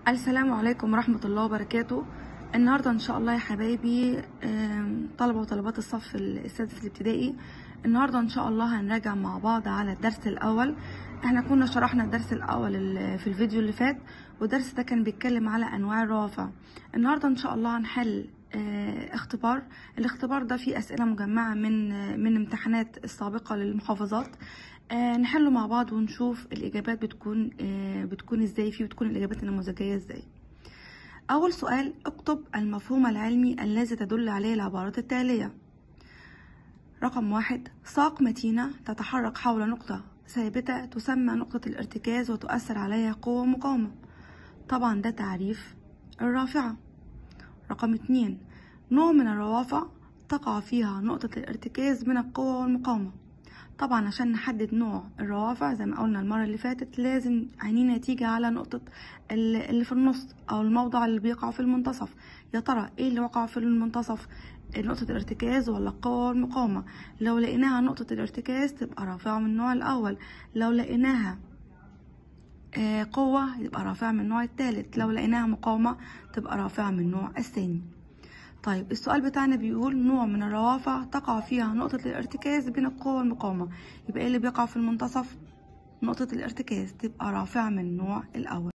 السلام عليكم ورحمة الله وبركاته النهاردة إن شاء الله يا حبايبي آم، طلبة وطلبات الصف السادس الابتدائي النهاردة إن شاء الله هنراجع مع بعض على الدرس الأول احنا كنا شرحنا الدرس الأول ال- في الفيديو اللي فات والدرس ده كان بيتكلم على أنواع الروافع النهاردة إن شاء الله هنحل آه، اختبار الاختبار ده فيه أسئلة مجمعة من آه، من امتحانات السابقة للمحافظات آه، نحله مع بعض ونشوف الإجابات بتكون آه، بتكون ازاي فيه وتكون الإجابات النموذجية ازاي أول سؤال اكتب المفهوم العلمي الذي تدل عليه العبارات التالية رقم واحد ساق متينة تتحرك حول نقطة ثابتة تسمى نقطة الارتكاز وتؤثر عليها قوة مقاومة طبعا ده تعريف الرافعة رقم اتنين نوع من الروافع تقع فيها نقطة الارتكاز من القوة والمقاومة طبعا عشان نحدد نوع الروافع زي ما قلنا المرة اللي فاتت لازم عينينا تيجي على نقطة ال- اللي في النص أو الموضع اللي بيقع في المنتصف يا ترى ايه اللي وقع في المنتصف نقطة الارتكاز ولا القوة والمقاومة لو لقيناها نقطة الارتكاز تبقى رافعة من النوع الأول لو لقيناها آه، قوة يبقى رافعة من النوع الثالث لو لقيناها مقاومة تبقى رافعة من النوع الثاني طيب السؤال بتاعنا بيقول نوع من الروافع تقع فيها نقطة الارتكاز بين القوة والمقاومة يبقى ايه اللي بيقع في المنتصف نقطة الارتكاز تبقى رافعة من النوع الأول